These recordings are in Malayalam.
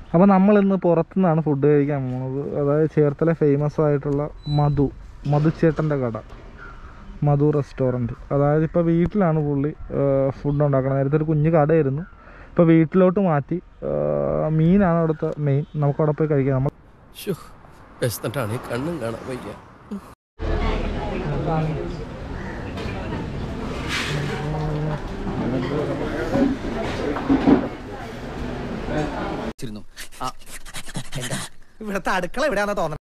അപ്പോൾ നമ്മളിന്ന് പുറത്തുനിന്നാണ് ഫുഡ് കഴിക്കാൻ പോകുന്നത് അതായത് ചേർത്തല ഫേമസ് ആയിട്ടുള്ള മധു മധുച്ചേട്ടൻ്റെ കട മധു റെസ്റ്റോറൻറ്റ് അതായത് ഇപ്പോൾ വീട്ടിലാണ് പുള്ളി ഫുഡ് ഉണ്ടാക്കുന്നത് നേരത്തെ ഒരു കുഞ്ഞു കടയായിരുന്നു ഇപ്പോൾ വീട്ടിലോട്ട് മാറ്റി ആ, മീനാണ് അവിടുത്തെ മെയിൻ നമുക്ക് അവിടെ പോയി കഴിക്കാം നമ്മൾ ബെസ്റ്റാണ് കണ്ണും കാണാൻ വയ്യ ഇവിടുത്തെ അടുക്കള എവിടെയാണെന്ന് തോന്നണം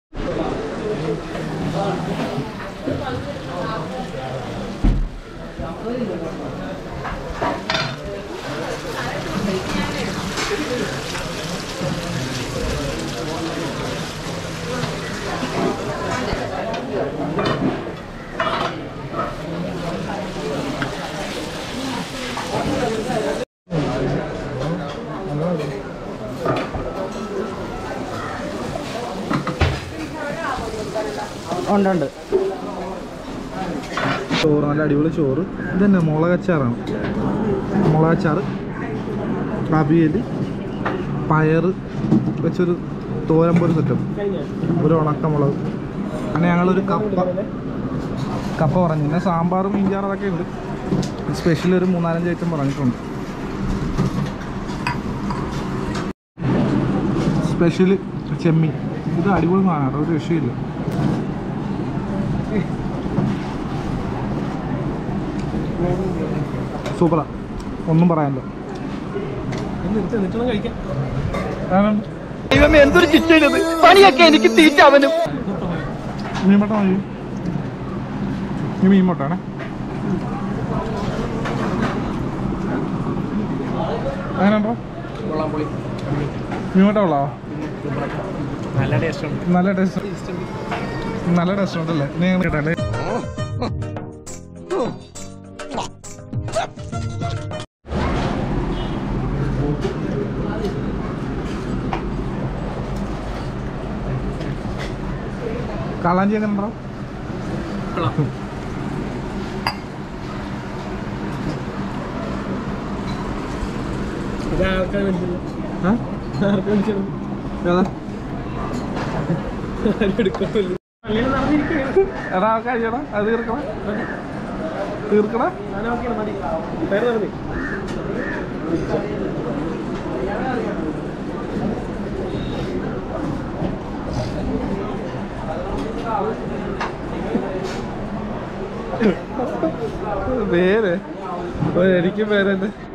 ഉണ്ട് ഉണ്ട് ചോറ് നല്ല അടിപൊളി ചോറ് ഇതന്നെ മുളകച്ചാറാണ് മുളകച്ചാറ് അവിയൽ പയറ് വെച്ചൊരു തോരമ്പൊരു സെറ്റപ്പ് ഒരു ഉണക്കമുളക് പിന്നെ ഞങ്ങളൊരു കപ്പ കപ്പ പറഞ്ഞു പിന്നെ സാമ്പാറും മീൻചാറ് അതൊക്കെ ഉണ്ട് സ്പെഷ്യൽ ഒരു മൂന്നാലഞ്ച് ഐറ്റം പറഞ്ഞിട്ടുണ്ട് സ്പെഷ്യൽ ചെമ്മീൻ ഇത് അടിപൊളി സാധനമാണ് ഒരു രക്ഷയില്ല സൂപ്പറാ ഒന്നും പറയാനില്ല ആണോ? ദൈവമേ എന്തൊരു ചിറ്റത് പണിയൊക്കെ എനിക്ക് തീറ്റാവനും മീൻമുട്ട മതി ഈ മീൻമുട്ടാണേ അങ്ങനെയുണ്ടോ മീൻമുട്ട കൊള്ളാവോ നല്ല ടേസ്റ്റ് ഉണ്ട് നല്ല ടേസ്റ്റ് നല്ല ടേസ്റ്റ് ഉണ്ടല്ലേ നീ എങ്ങനെ കേട്ടല്ലേ കാളാഞ്ചി എങ്ങനെ ഉണ്ടോ ഏ? ഏതാ എടാ കഴിയടാ അത് തീർക്കണ തീർക്കണ പേര് ഓ, എനിക്കും പേരുണ്ട്